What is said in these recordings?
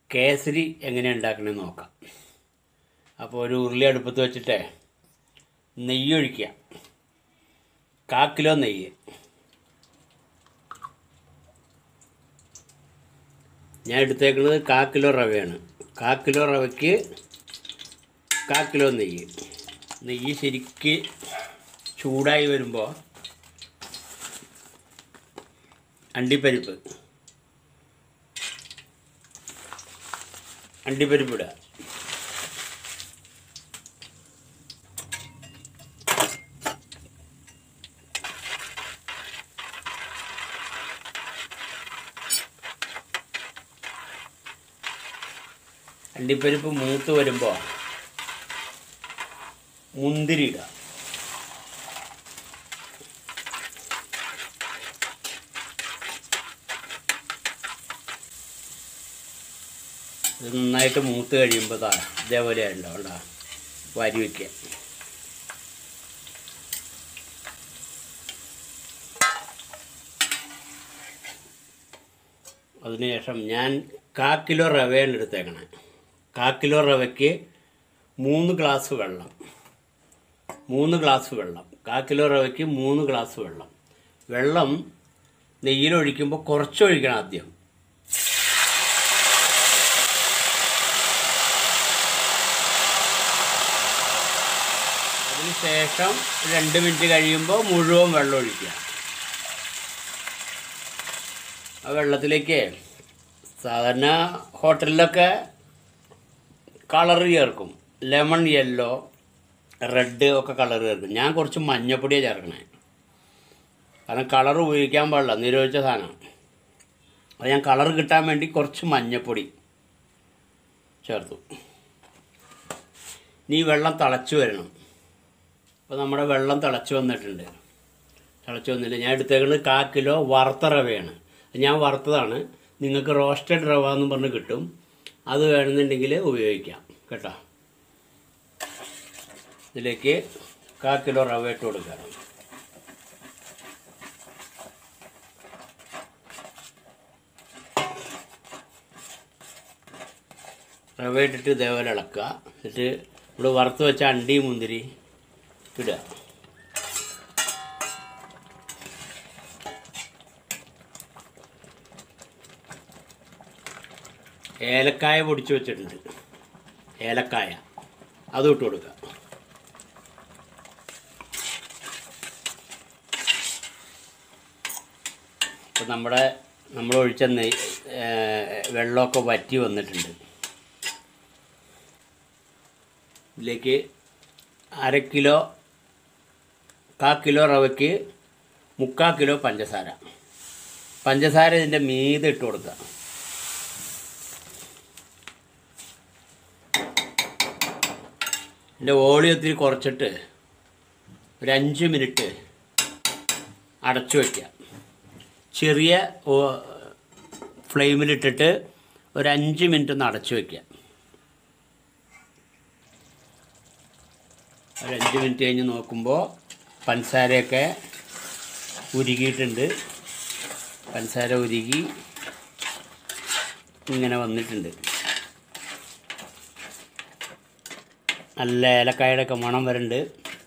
കേസരി എങ്ങനെ ഉണ്ടാക്കണമെന്ന് നോക്കാം അപ്പോൾ ഒരു ഉരുളി അടുപ്പത്ത് വെച്ചിട്ട് നെയ്യ് ഒഴിക്കുക കാ കിലോ നെയ്യ് ഞാൻ എടുത്തേക്കുന്നത് കാ കിലോ റവയാണ് കാ കിലോ റവയ്ക്ക് കാ കിലോ നെയ്യ് നെയ്യ് ശരിക്ക് ചൂടായി വരുമ്പോൾ അണ്ടിപ്പരിപ്പ് അണ്ടിപ്പരിപ്പ് ഇടുക അണ്ടിപ്പരിപ്പ് മൂത്ത് വരുമ്പോൾ മുന്തിരി ഇടുക ഇത് നന്നായിട്ട് മൂത്ത് കഴിയുമ്പോൾ ദാ ഇതേപോലെ ഉണ്ടാവണ്ട വാരി വയ്ക്കുക അതിനുശേഷം ഞാൻ കാ കിലോ റവയാണ് എടുത്തേക്കണേ കാ കിലോ റവയ്ക്ക് മൂന്ന് ഗ്ലാസ് വെള്ളം മൂന്ന് ഗ്ലാസ് വെള്ളം കാ കിലോ റവയ്ക്ക് മൂന്ന് ഗ്ലാസ് വെള്ളം വെള്ളം നെയ്യിലൊഴിക്കുമ്പോൾ കുറച്ചൊഴിക്കണം ആദ്യം അതിന് ശേഷം രണ്ട് മിനിറ്റ് കഴിയുമ്പോൾ മുഴുവൻ വെള്ളം ഒഴിക്കുക ആ വെള്ളത്തിലേക്ക് സാധാരണ ഹോട്ടലിലൊക്കെ കളർ ചേർക്കും ലെമൺ യെല്ലോ റെഡ് ഒക്കെ കളർ ചേർക്കും ഞാൻ കുറച്ച് മഞ്ഞപ്പൊടിയാണ് ചേർക്കണേ കാരണം കളർ ഉപയോഗിക്കാൻ പാടില്ല നിരോധിച്ച സാധനം അത് ഞാൻ കളർ കിട്ടാൻ വേണ്ടി കുറച്ച് മഞ്ഞപ്പൊടി ചേർത്തു ഇനി ഈ വെള്ളം തിളച്ച് വരണം അപ്പോൾ നമ്മുടെ വെള്ളം തിളച്ച് വന്നിട്ടുണ്ട് തിളച്ച് വന്നില്ല ഞാൻ എടുത്തേക്കുന്നത് കാ കിലോ വറുത്ത റവയാണ് ഞാൻ വറുത്തതാണ് നിങ്ങൾക്ക് റോസ്റ്റഡ് റവ എന്ന് പറഞ്ഞ് കിട്ടും അത് വേണമെന്നുണ്ടെങ്കിൽ ഉപയോഗിക്കാം കേട്ടോ ഇതിലേക്ക് കാ കിലോ റവ ഇട്ട് കൊടുക്കുക റവ ഇട്ടിട്ട് ഇതേപോലെ ഇളക്കുക എന്നിട്ട് ഇവിടെ വറുത്ത് വെച്ച അണ്ടി മുന്തിരി ഇടുക ഏലക്കായ പൊടിച്ച് വെച്ചിട്ടുണ്ട് ഏലക്കായ അതും ഇട്ട് കൊടുക്കുക ഇപ്പം നമ്മുടെ നമ്മൾ ഒഴിച്ച നെയ് ഏ, വെള്ളമൊക്കെ വറ്റി വന്നിട്ടുണ്ട് ഇതിലേക്ക് അര കിലോ കാ കിലോ റവയ്ക്ക് മുക്കാൽ കിലോ പഞ്ചസാര പഞ്ചസാര ഇതിൻ്റെ മീതെ ഇട്ട് കൊടുക്കുക ഇതിൻ്റെ ഓളി ഒത്തിരി കുറച്ചിട്ട് ഒരു അഞ്ച് മിനിറ്റ് അടച്ചു വയ്ക്കുക ചെറിയ ഓ- ഫ്ലെയിമിലിട്ടിട്ട് ഒരു അഞ്ച് മിനിറ്റ് ഒന്ന് അടച്ചു വയ്ക്കുക ഒരു അഞ്ച് മിനിറ്റ് കഴിഞ്ഞ് നോക്കുമ്പോൾ പഞ്ചസാരയൊക്കെ ഉരുകിയിട്ടുണ്ട് പഞ്ചസാര ഉരുകി ഇങ്ങനെ വന്നിട്ടുണ്ട് നല്ല ഏലക്കായുടെ ഒക്കെ മണം വരുന്നുണ്ട്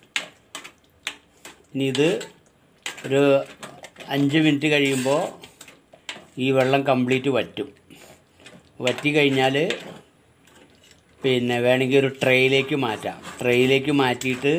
ഇനി ഇത് ഒരു അഞ്ച് മിനിറ്റ് കഴിയുമ്പോൾ ഈ വെള്ളം കംപ്ലീറ്റ് വറ്റും വറ്റി കഴിഞ്ഞാൽ പിന്നെ വേണമെങ്കിൽ ഒരു ട്രെയിലേക്ക് മാറ്റാം ട്രെയിലേക്ക് മാറ്റിയിട്ട്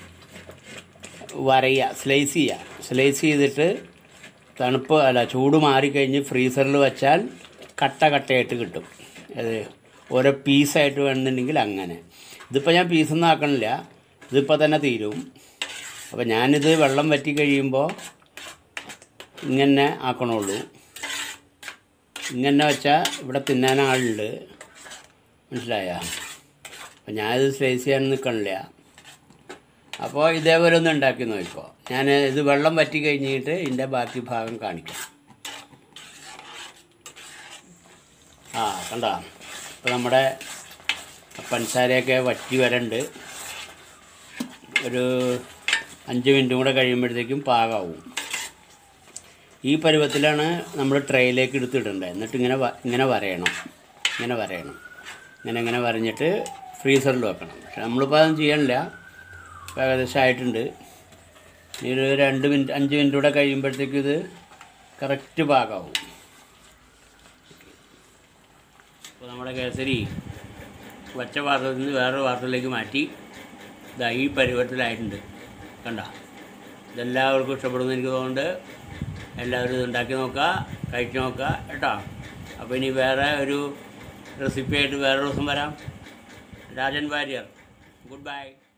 വരയുക സ്ലൈസ് ചെയ്യുക സ്ലൈസ് ചെയ്തിട്ട് തണുപ്പ് അല്ല ചൂട് മാറിക്കഴിഞ്ഞ് ഫ്രീസറിൽ വെച്ചാൽ കട്ട കട്ടയായിട്ട് കിട്ടും അത് ഓരോ പീസായിട്ട് വേണമെന്നുണ്ടെങ്കിൽ അങ്ങനെ ഇതിപ്പോൾ ഞാൻ പീസൊന്നും ആക്കണില്ല ഇതിപ്പോൾ തന്നെ തീരും അപ്പോൾ ഞാനിത് വെള്ളം വറ്റി കഴിയുമ്പോൾ ഇങ്ങനെ ആക്കണുള്ളൂ ഇങ്ങനെ വെച്ചാൽ ഇവിടെ തിന്നാൻ ആളുണ്ട് മനസ്സിലായ അപ്പോൾ ഞാനിത് സ്ലൈസ് ചെയ്യാൻ നിൽക്കണില്ല അപ്പോൾ ഇതേപോലെ ഒന്ന് ഉണ്ടാക്കി നോക്കിക്കോ ഞാൻ ഇത് വെള്ളം വറ്റി കഴിഞ്ഞിട്ട് ഇതിൻ്റെ ബാക്കി ഭാഗം കാണിക്കാം ആ കണ്ടോ ഇപ്പോൾ നമ്മുടെ പഞ്ചസാരയൊക്കെ വറ്റി വരണ്ട് ഒരു അഞ്ച് മിനിറ്റും കൂടെ കഴിയുമ്പോഴത്തേക്കും പാകാവും ഈ പരുവത്തിലാണ് നമ്മൾ ട്രേയിലേക്ക് എടുത്തിടേണ്ടത് എന്നിട്ട് ഇങ്ങനെ വ- ഇങ്ങനെ വരയണം ഇങ്ങനെ വരയണം ഇങ്ങനെ ഇങ്ങനെ വരഞ്ഞിട്ട് ഫ്രീസറിൽ വെക്കണം പക്ഷെ നമ്മളിപ്പോൾ അതൊന്നും ചെയ്യണില്ല ഇപ്പോൾ ഏകദേശം ആയിട്ടുണ്ട് ഇനി ഒരു രണ്ട് മിനിറ്റ് അഞ്ച് മിനിറ്റ് കൂടെ കഴിയുമ്പോഴത്തേക്കും ഇത് കറക്റ്റ് പാകമാവും അപ്പോൾ നമ്മുടെ കേസരി വച്ച പാത്രത്തിൽ നിന്ന് വേറൊരു പാത്രത്തിലേക്ക് മാറ്റി ഇതാ ഈ പരുവത്തിലായിട്ടുണ്ട് കണ്ട ഇതെല്ലാവർക്കും ഇഷ്ടപ്പെടുന്നു എനിക്ക് തോന്നുന്നുണ്ട് എല്ലാവരും ഇത് ഉണ്ടാക്കി നോക്കുക കഴിച്ച് നോക്കുക കേട്ടോ അപ്പോൾ ഇനി വേറെ ഒരു റെസിപ്പി ആയിട്ട് വേറെ ദിവസം വരാം രാജൻ വാര്യർ ഗുഡ് ബൈ